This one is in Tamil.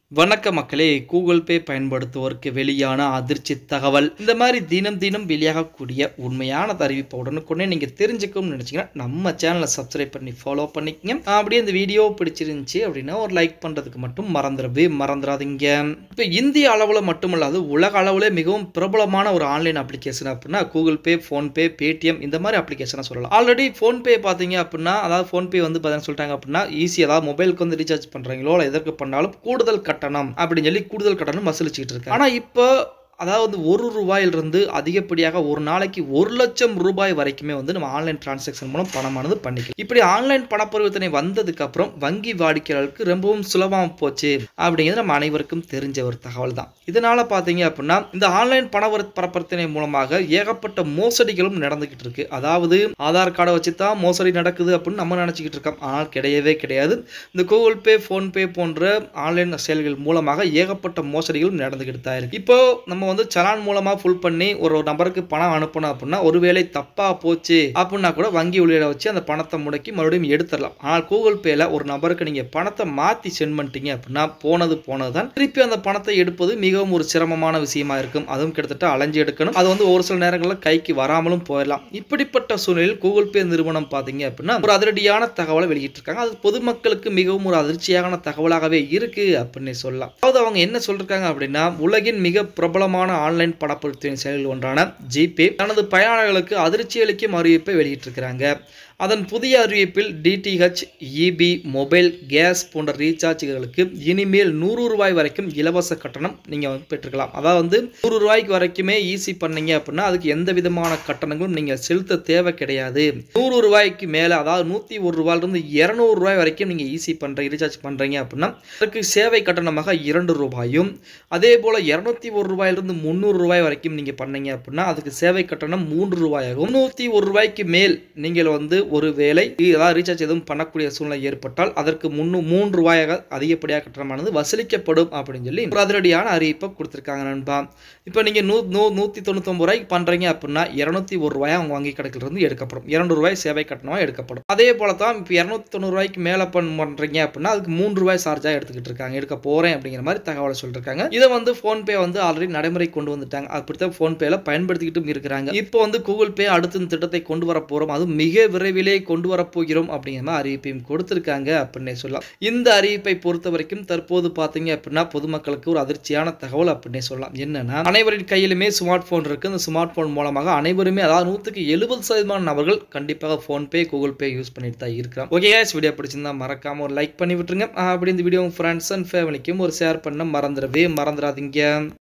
வணக்க மக்களே கூகுள் பே பயன்படுத்துவோருக்கு வெளியான அதிர்ச்சி தகவல் இந்த மாதிரி தினம் தினம் வெளியாகக்கூடிய உண்மையான அறிவிப்பை உடனுக்குடனே நீங்கள் தெரிஞ்சுக்கணும்னு நினச்சிங்கன்னா நம்ம சேனலை சப்ஸ்கிரைப் பண்ணி ஃபாலோ பண்ணிக்கங்க அப்படியே இந்த வீடியோ பிடிச்சிருந்துச்சி அப்படின்னா ஒரு லைக் பண்ணுறதுக்கு மட்டும் மறந்துடவே மறந்துடாதீங்க இப்போ இந்திய அளவில் மட்டுமல்லாது உலக அளவில் மிகவும் பிரபலமான ஒரு ஆன்லைன் அப்ளிகேஷன் அப்படின்னா கூகுள் பே ஃபோன்பே பேடிஎம் இந்த மாதிரி அப்ளிகேஷனை சொல்லலாம் ஆல்ரெடி ஃபோன்பே பார்த்தீங்க அப்படின்னா அதாவது ஃபோன்பே வந்து பார்த்தீங்கன்னா சொல்லிட்டாங்க அப்படின்னா ஈஸி அதாவது மொபைலுக்கு வந்து ரீசார்ஜ் பண்ணுறீங்களோ இல்லை எதற்கு பண்ணாலும் கூடுதல் கட்டணம் அப்படின்னு சொல்லி கூடுதல் கட்டணம் வசூலிச்சுட்டு இருக்காங்க ஆனால் இப்போ அதாவது ஒரு ரூபாயிலிருந்து அதிகப்படியாக ஒரு நாளைக்கு ஒரு லட்சம் ரூபாய் வரைக்குமே வந்து நம்ம ஆன்லைன் டிரான்சாக்ஷன் மூலம் பணமானது பண்ணிக்கலாம் இப்படி ஆன்லைன் பண பரிவர்த்தனை வந்ததுக்கு அப்புறம் வங்கி வாடிக்கையாளருக்கு ரொம்பவும் சுலபமாக போச்சு அப்படிங்கிறது நம்ம அனைவருக்கும் தெரிஞ்ச ஒரு தகவல் தான் இதனால பார்த்தீங்க அப்படின்னா இந்த ஆன்லைன் பண வர- பரிவர்த்தனை மூலமாக ஏகப்பட்ட மோசடிகளும் நடந்துகிட்டு இருக்கு அதாவது ஆதார் கார்டை வச்சு தான் மோசடி நடக்குது அப்படின்னு நம்ம நினச்சிக்கிட்டு இருக்கோம் ஆனால் கிடையவே கிடையாது இந்த கூகுள் பே ஃபோன்பே போன்ற ஆன்லைன் செயல்கள் மூலமாக ஏகப்பட்ட மோசடிகளும் நடந்துக்கிட்டு தான் இருக்கு இப்போ நம்ம வந்து சலான் மூலமா ஃபுல் பண்ணி ஒரு நபருக்கு பணம் அனுப்பணும் அப்படின்னா ஒருவேளை தப்பா போச்சு அப்படின்னா கூட வங்கி ஊழியரை வச்சு அந்த பணத்தை முடக்கி மறுபடியும் எடுத்துடலாம் ஆனால் கூகுள் பேல ஒரு நபருக்கு நீங்க பணத்தை மாத்தி சென்ட் பண்ணிட்டீங்க அப்படின்னா போனது போனது தான் திருப்பி அந்த பணத்தை எடுப்பது மிகவும் ஒரு சிரமமான விஷயமா இருக்கும் அதுவும் கிட்டத்தட்ட அலைஞ்சு எடுக்கணும் அது வந்து ஒரு சில நேரங்களில் கைக்கு வராமலும் போயிடலாம் இப்படிப்பட்ட சூழ்நிலையில் கூகுள் பே நிறுவனம் பார்த்தீங்க அப்படின்னா ஒரு அதிரடியான தகவலை வெளியிட்டிருக்காங்க அது பொதுமக்களுக்கு மிகவும் ஒரு அதிர்ச்சியான தகவலாகவே இருக்கு அப்படின்னு சொல்லலாம் அதாவது அவங்க என்ன சொல்றாங்க அப்படின்னா உலகின் மிக பிரபலமான ஆன்லைன் பணப்பரிவர்த்தனை செயல்கள் ஒன்றான ஜிபே தனது பயனாளர்களுக்கு அதிர்ச்சி அளிக்கும் அறிவிப்பை வெளியிட்டிருக்கிறாங்க அதன் புதிய அறிவிப்பில் டிடிஹெச் இபி மொபைல் கேஸ் போன்ற ரீசார்ஜ்களுக்கு இனிமேல் நூறு ரூபாய் வரைக்கும் இலவச கட்டணம் நீங்கள் வந்து பெற்றுக்கலாம் அதாவது வந்து நூறு ரூபாய்க்கு வரைக்குமே ஈஸி பண்ணீங்க அப்படின்னா அதுக்கு எந்த விதமான கட்டணங்களும் நீங்கள் செலுத்த தேவை கிடையாது நூறு ரூபாய்க்கு மேலே அதாவது நூற்றி ஒரு ரூபாயிலிருந்து இரநூறு ரூபாய் வரைக்கும் நீங்கள் ஈஸி பண்ணுறீங்க ரீசார்ஜ் பண்ணுறீங்க அப்படின்னா அதற்கு சேவை கட்டணமாக இரண்டு ரூபாயும் அதே போல் இரநூத்தி ஒரு ரூபாயிலிருந்து முந்நூறு ரூபாய் வரைக்கும் நீங்கள் பண்ணீங்க அப்படின்னா அதுக்கு சேவை கட்டணம் மூன்று ரூபாயாகும் நூற்றி ஒரு ரூபாய்க்கு மேல் நீங்கள் வந்து ஒரு வேலை ஏதாவது ரீசார்ஜ் எதுவும் பண்ணக்கூடிய சூழ்நிலை ஏற்பட்டால் அதற்கு முன்னூ மூன்று ரூபாயாக அதிகப்படியாக கட்டணமானது வசூலிக்கப்படும் அப்படின்னு சொல்லி ஒரு அதிரடியான அறிவிப்பை கொடுத்துருக்காங்க நண்பா இப்போ நீங்கள் நூ நூ நூற்றி தொண்ணூத்தொம்பது ரூபாய்க்கு பண்ணுறீங்க அப்படின்னா இரநூத்தி ஒரு ரூபாய் அவங்க வங்கி கணக்கில் இருந்து எடுக்கப்படும் இரண்டு ரூபாய் சேவை கட்டணமாக எடுக்கப்படும் அதே போல தான் இப்போ இரநூத்தி தொண்ணூறு ரூபாய்க்கு மேலே பண் பண்ணுறீங்க அப்படின்னா அதுக்கு மூன்று ரூபாய் சார்ஜாக எடுத்துக்கிட்டு இருக்காங்க எடுக்க போகிறேன் அப்படிங்கிற மாதிரி தகவலை சொல்லியிருக்காங்க இதை வந்து ஃபோன்பே வந்து ஆல்ரெடி நடைமுறை கொண்டு வந்துட்டாங்க அப்படித்தான் ஃபோன்பேல பயன்படுத்திக்கிட்டும் இருக்கிறாங்க இப்போ வந்து கூகுள் பே அடுத்த இந்த திட்டத்தை கொண்டு வர போகிறோம் அது மிக விரைவிலே கொண்டு வரப் போகிறோம் அப்படிங்கிற மாதிரி அறிவிப்பையும் கொடுத்துருக்காங்க அப்படின்னே சொல்லலாம் இந்த அறிவிப்பை பொறுத்த வரைக்கும் தற்போது பார்த்தீங்க அப்படின்னா பொதுமக்களுக்கு ஒரு அதிர்ச்சியான தகவல் அப்படின்னே சொல்லலாம் என்னன்னா அனைவரின் கையிலுமே ஸ்மார்ட் போன் இருக்கு அந்த ஸ்மார்ட் போன் மூலமாக அனைவருமே அதாவது நூற்றுக்கு எழுபது சதவீதமான நபர்கள் கண்டிப்பாக ஃபோன்பே கூகுள் பே யூஸ் பண்ணிட்டு தான் இருக்கிறோம் ஓகே guys வீடியோ பிடிச்சிருந்தா மறக்காம ஒரு லைக் பண்ணி விட்டுருங்க அப்படி இந்த வீடியோ உங்க ஃப்ரெண்ட்ஸ் அண்ட் ஃபேமிலிக்கும் ஒரு ஷேர் பண்ண மறந்துடவே மறந்துடாதீங்க